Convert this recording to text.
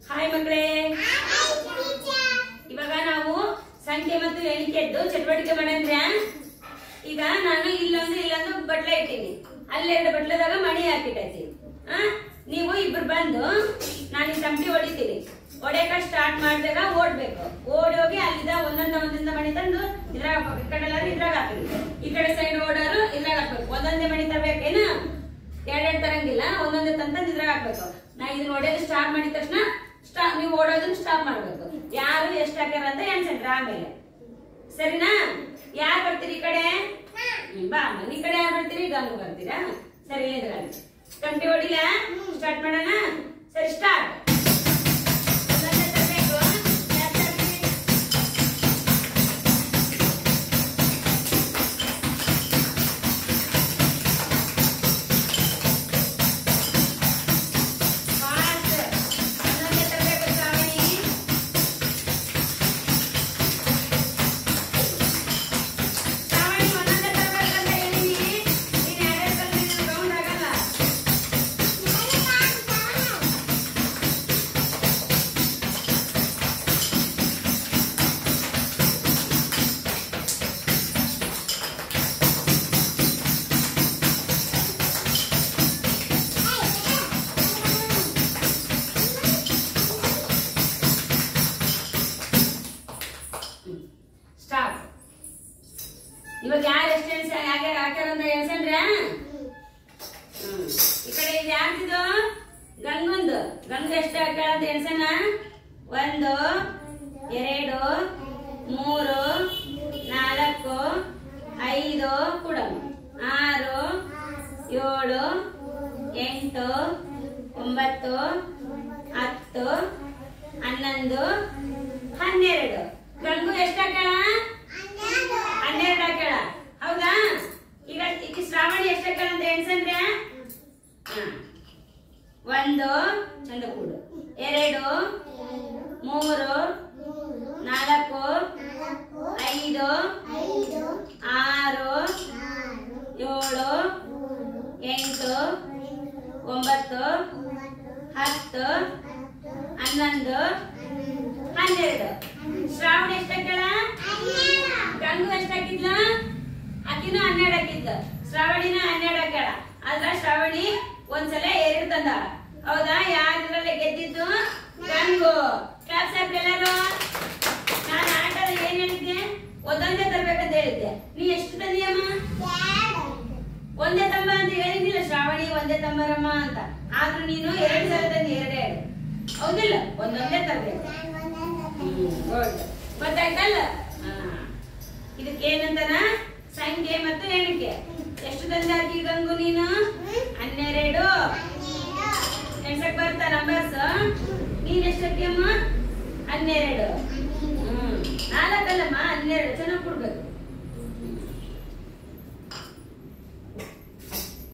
Hi ಮಕ್ಕಳೇ ಇವಾಗ ನಾವು ಸಂಖ್ಯೆ ಮತ್ತು ಎಣಿಕೆದ್ದು ಚಟುವಟಿಕೆ ಮಾಡಂದ್ರೆ ಈಗ ನಾನು ಇಲ್ಲೊಂದು ಇಲ್ಲೊಂದು ಬಟ್ಲ ಇಟ್ಟೀನಿ ಅಲ್ಲೆರಡು ಬಟ್ಲದಾಗ ಮಣಿ ಹಾಕಿಟ್ಟೈತಿ ಆ ನೀವು ಇಬ್ರು ಬಂದು ನಾನು ಈ ತಮಟಿ ಹೊಡಿತೀನಿ ಹೊಡೆಯಕ ಸ್ಟಾರ್ಟ್ ಮಾಡಿದಾಗ ಓಡ್ಬೇಕು ಓಡಿ ಹೋಗಿ ಅಲ್ಲಿಂದ ಒಂದೊಂದ ಒಂದೊಂದ ಮಣಿ ತಂದು ಇದ್ರಾಗ ಹಾಕ್ಬೇಕು ಈ ಕಡೆ ಎಲ್ಲಾರು ಇದ್ರಾಗ ಹಾಕ್ಬೇಕು ಈ ಕಡೆ ಸೈಡ್ ಓಡೋರು ಇದ್ರಾಗ ಹಾಕ್ಬೇಕು ಒಂದೊಂದೇ ಮಣಿ ತರಬೇಕೇನು ಎರಡೆರಡು ತರಂಗಿಲ್ಲ ಒಂದೊಂದೇ ತಂತಂದ್ ಇದ್ರಾಗ ಹಾಕ್ಬೇಕು ನಾ ಇದನ್ನ ಹೊಡೆಯೋದು ಸ್ಟಾರ್ಟ್ ಮಾಡಿದ ತಕ್ಷಣ ಸ್ಟಾ ನೀವು ಓಡೋದನ್ನ ಸ್ಟಾಪ್ ಮಾಡ್ಬೇಕು ಯಾರು ಎಷ್ಟು ಹಾಕ್ಯಾರ ಅಂತ ಎಣ್ಸಂಡ್ರ ಆಮೇಲೆ ಸರಿನಾ ಯಾರು ಬರ್ತೀರಿ ಈ ಕಡೆ ಹ್ಮ್, ಬಾ ಅಮ್ಮ. ಈ ಕಡೆ ಯಾರು ಬರ್ತೀರಿ ಗಂಗು ಬರ್ತೀರಾ ಸರಿ ಎದುರಾಗಿ ಕಂಟಿ ಹೊಡಿಲ ಸ್ಟಾರ್ಟ್ ಮಾಡೋಣ ಸರಿ ಸ್ಟಾರ್ಟ್ ಸ್ಟಾಪ್ ಇವಾಗ ಯಾರು ಎಷ್ಟು ಎಣ್ಸ ಯಾಕೆ ಹಾಕ್ಯಾರ ಅಂತ ಎಣ್ಸಂದ್ರ ಹ್ಮ್ ಈ ಕಡೆ ಇದು ಯಾರ್ದಿದು ಗಂಗೊಂದು ಗಂಗ ಎಷ್ಟು ಹಾಕ್ಯಾಳ ಅಂತ ಎಣ್ಸನ ಒಂದು ಎರಡು ಮೂರು ನಾಲ್ಕು ಐದು ಕೊಡಮ್ಮ ಆರು ಏಳು ಎಂಟು ಒಂಬತ್ತು ಹತ್ತು ಹನ್ನೊಂದು ಹನ್ನೆರಡು ಗಂಗು ಎಷ್ಟು ಹಾಕ್ಯಾಳ ಹನ್ನೆರಡು ಹಾಕ್ಯಾಳ ಹೌದಾ ಈಗ ಈಗ ಶ್ರಾವಣಿ ಎಷ್ಟು ಹಾಕ್ಯಾಳ ಅಂತ ಎಣ್ಸಂದ್ರೆ ಹ. ಒಂದು ಚಂದ ಕೂಡು ಎರಡು ಮೂರು ನಾಲ್ಕು ಐದು ಆರು ಏಳು ಎಂಟು ಒಂಬತ್ತು ಹತ್ತು ಹನ್ನೊಂದು ಹನ್ನೆರಡು ಶ್ರಾವಣ ಎಷ್ಟು ಹಾಕ್ಯಾಳ ಗಂಗು ಎಷ್ಟು ಹಾಕಿದ್ಲ ಆಕಿನೂ ಹನ್ನೆರಡು ಹಾಕಿದ್ಲು ಶ್ರಾವಣಿನ ಹನ್ನೆರಡು ಹಾಕ್ಯಾಳ ಆದ್ರ ಶ್ರಾವಣಿ ಒಂದ್ಸಲ ಎರಡು ತಂದಾಳ ಹೌದಾ ಯಾರಿದ್ರಲ್ಲೇ ಗೆದ್ದಿದ್ದು ಗಂಗು ಕ್ಲಾಸ್ ಎಲ್ಲರೂ ನಾನು ಆಟದ ಏನ್ ಹೇಳಿದ್ದೆ ಒಂದೊಂದೇ ತರ್ಬೇಕಂತ ಹೇಳಿದ್ದೆ ನೀ ಎಷ್ಟು ತಂದಿಯಮ್ಮ ಒಂದೇ ತಂಬ ಅಂತ ಹೇಳಿದ್ದಿಲ್ಲ ಶ್ರಾವಣಿ ಒಂದೇ ತಂಬರಮ್ಮ ಅಂತ ಆದ್ರೂ ನೀನು ಎರಡು ಸಲ ತಂದಿ ಎರಡೇ ಎರಡು ಹೌದಿಲ್ಲ ಒಂದೊಂದೇ ತರ್ಬೇಕು ಗುಡ್ ಗೊತ್ತಾಯ್ತಲ್ಲ ಹಾ. ಇದಕ್ಕೆ ಏನಂತಾನ ಸಂಖ್ಯೆ ಮತ್ತು ಎಣಿಕೆ ಎಷ್ಟು ತಂದ ಹಾಕಿ ಗಂಗು ನೀನು ಹನ್ನೆರಡು ಎಣ್ಸಕ್ ಬರ್ತಾ ನಂಬರ್ಸ್ ನೀನ್ ಎಷ್ಟು ಹಾಕಿಯಮ್ಮ ಹನ್ನೆರಡು ಹ್ಮ್ ನಾಲ್ಕಲ್ಲಮ್ಮ ಹನ್ನೆರಡು ಚೆನ್ನಾಗಿ ಕೊಡ್ಬೇಕು